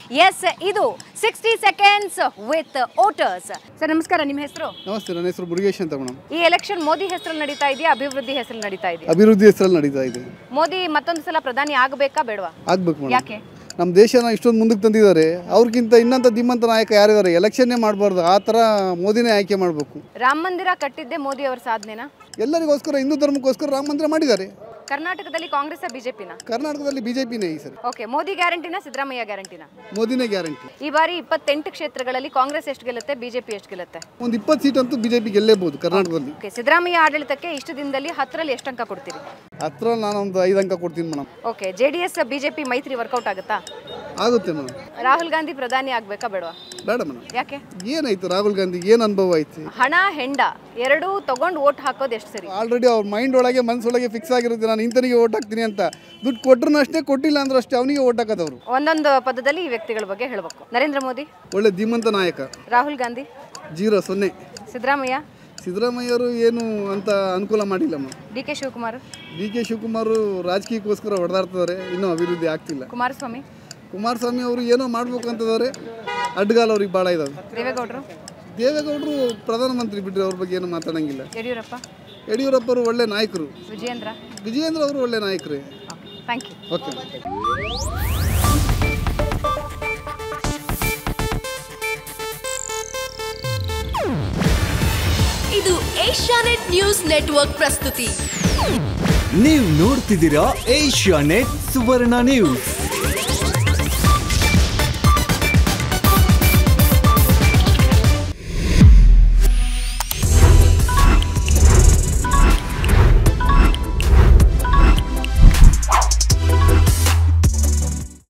S ಇದು sixty seconds with voters sir ನಮಸ್ಕಾರ ನಿಮ್ಮ ಹೆಸರು ನಮಸ್ತೆ ನನ್ನ ಹೆಸರು ಮುರುಗೇಶ್ ಅಂತ ಮೇಡಮ್ ಈ ಎಲೆಕ್ಷನ್ ಮೋದಿ ಹೆಸರಲ್ಲಿ ನಡೀತಾ ಇದೆಯಾ ಅಭಿವೃದ್ಧಿ ಹೆಸರಲ್ಲಿ ನಡೀತಾ ಇದೆಯಾ ಅಭಿವೃದ್ಧಿ ಹೆಸರಲ್ಲಿ ನಡೀತಾ ಇದೆ ಮೋದಿ ಮತ್ತೊಂದು ಸಲ ಪ್ರಧಾನಿ ಆಗಬೇಕಾ ಬೇಡವಾ ಆಗ್ಬೇಕು ಮೇಡಮ್ ಯಾಕೆ ನಮ್ಮ ದೇಶನ ಇಷ್ಟೊಂದು ಮುಂದಕ್ಕೆ ತಂದಿದ್ದಾರೆ ಅವ್ರಿಗಿಂತ ಇನ್ನಂಥ ಧೀಮಂತ ನಾಯಕ ಯಾರಿದ್ದಾರೆ ಎಲೆಕ್ಷನ್ನೇ ಮಾಡಬಾರ್ದು ಆ ಥರ ಮೋದಿನೇ ಆಯ್ಕೆ ಮಾಡಬೇಕು ರಾಮ ಮಂದಿರ ಕಟ್ಟಿದ್ದೆ ಮೋದಿ ಅವರ ಸಾಧನೆನಾ ಎಲ್ಲರಿಗೋಸ್ಕರ ಹಿಂದೂ ಧರ್ಮಕ್ಕೋಸ್ಕರ ರಾಮ ಮಂದಿರ ಮಾಡಿದ್ದಾರೆ ಕರ್ನಾಟಕದಲ್ಲಿ ಕಾಂಗ್ರೆಸ್ ಬಿಜೆಪಿನ ಕರ್ನಾಟಕದಲ್ಲಿ ಬಿ ಜೆ ಪಿನೇ ಈ ಸರಿ ಓಕೆ ಮೋದಿ ಗ್ಯಾರಂಟಿನ ಸಿದ್ದರಾಮಯ್ಯ ಗ್ಯಾರಂಟಿನ ಮೋದಿನೇ ಗ್ಯಾರಂಟಿ ಈ ಬಾರಿ ಇಪ್ಪತ್ತೆಂಟು ಕ್ಷೇತ್ರಗಳಲ್ಲಿ ಕಾಂಗ್ರೆಸ್ ಎಷ್ಟು ಗೆಲ್ಲುತ್ತೆ ಬಿಜೆಪಿ ಎಷ್ಟು ಗೆಲ್ಲುತ್ತೆ ಒಂದು ಇಪ್ಪತ್ತು ಸೀಟ್ ಅಂತೂ ಬಿ ಜೆ ಪಿ ಗೆಲ್ಲೇಬೋದು ಕರ್ನಾಟಕದಲ್ಲಿ ಓಕೆ ಸಿದ್ದರಾಮಯ್ಯ ಆಡಳಿತಕ್ಕೆ ಇಷ್ಟು ದಿನದಲ್ಲಿ ಹತ್ತರಲ್ಲಿ ಎಷ್ಟು ಅಂಕ ಕೊಡ್ತೀರಿ ಹತ್ರ ನಾನೊಂದು ಐದು ಅಂಕ ಕೊಡ್ತೀನಿ madam okay J D S BJP ಮೈತ್ರಿ ವರ್ಕೌಟ್ ಆಗುತ್ತಾ ಆಗುತ್ತೆ ಮೇಡಮ್ ರಾಹುಲ್ ಗಾಂಧಿ ಪ್ರಧಾನಿ ಆಗ್ಬೇಕಾ ಬೇಡವಾ ಬೇಡ ಮೇಡಮ್ ಯಾಕೆ ಏನಾಯ್ತು ರಾಹುಲ್ ಗಾಂಧಿ ಏನು ಅನುಭವ ಐತಿ ಹಣ ಹೆಂಡ ಎರಡೂ ತಗೊಂಡು ಓಟ್ ಹಾಕೋದು ಎಷ್ಟು ಸರಿ ಆಲ್ರೆಡಿ ಅವ್ರ ಮೈಂಡ್ ಒಳಗೆ ಮನಸ್ಸೊಳಗೆ ಫಿಕ್ಸ್ ಆಗಿರುತ್ತೆ ನಾನು ಇಂಥನಿಗೆ ಓಟ್ ಹಾಕ್ತೀನಿ ಅಂತ ದುಡ್ಡು ಕೊಟ್ಟರು ಅಷ್ಟೇ ಕೊಟ್ಟಿಲ್ಲ ಅಂದ್ರೆ ಅಷ್ಟೇ ಅವನಿಗೆ ಓಟ್ ಹಾಕೋದವ್ರು ಒಂದೊಂದು ಪದದಲ್ಲಿ ಈ ವ್ಯಕ್ತಿಗಳ ಬಗ್ಗೆ ಹೇಳಬೇಕು ನರೇಂದ್ರ ಮೋದಿ ಒಳ್ಳೆ ಧೀಮಂತ ನಾಯಕ ರಾಹುಲ್ ಗಾಂಧಿ ಜೀರೋ ಸೊನ್ನೆ ಸಿದ್ದರಾಮಯ್ಯ ಸಿದ್ದರಾಮಯ್ಯವರು ಏನು ಅಂತ ಅನುಕೂಲ ಮಾಡಿಲ್ಲ D K Shivakumar D K Shivakumar ರಾಜಕೀಯಕ್ಕೋಸ್ಕರ ಹೊಡೆದಾಡ್ತಿದ್ದಾರೆ ಇನ್ನೂ ಅಭಿವೃದ್ಧಿ ಆಗ್ತಿಲ್ಲ ಕುಮಾರಸ್ವಾಮಿ ಕುಮಾರಸ್ವಾಮಿ ಅವರು ಏನೋ ಮಾಡ್ಬೇಕು ಅಂತಂದರೆ ಅಡ್ಡಗಾಲ ಅವ್ರಿಗೆ ಭಾಳ ಇದಾವೆ ದೇವೇಗೌಡರು ದೇವೇಗೌಡರು ಪ್ರಧಾನಮಂತ್ರಿ ಬಿಟ್ಟರೆ ಅವ್ರ ಬಗ್ಗೆ ಏನು ಮಾತಾಡಂಗಿಲ್ಲ ಯಡಿಯೂರಪ್ಪ ಯಡಿಯೂರಪ್ಪರು ಒಳ್ಳೆ ನಾಯಕರು ವಿಜಯೇಂದ್ರ ವಿಜಯೇಂದ್ರ ಅವರು ಒಳ್ಳೆ ನಾಯಕರೇ ಥ್ಯಾಂಕ್ ಯು ಓಕೆ ಇದು ಏಷ್ಯಾನೆಟ್ ನ್ಯೂಸ್ ನೆಟ್ವರ್ಕ್ ಪ್ರಸ್ತುತಿ ನೀವು ನೋಡ್ತಿದ್ದೀರಾ ಏಷ್ಯಾ ನೆಟ್ ಸುವರ್ಣ ನ್ಯೂಸ್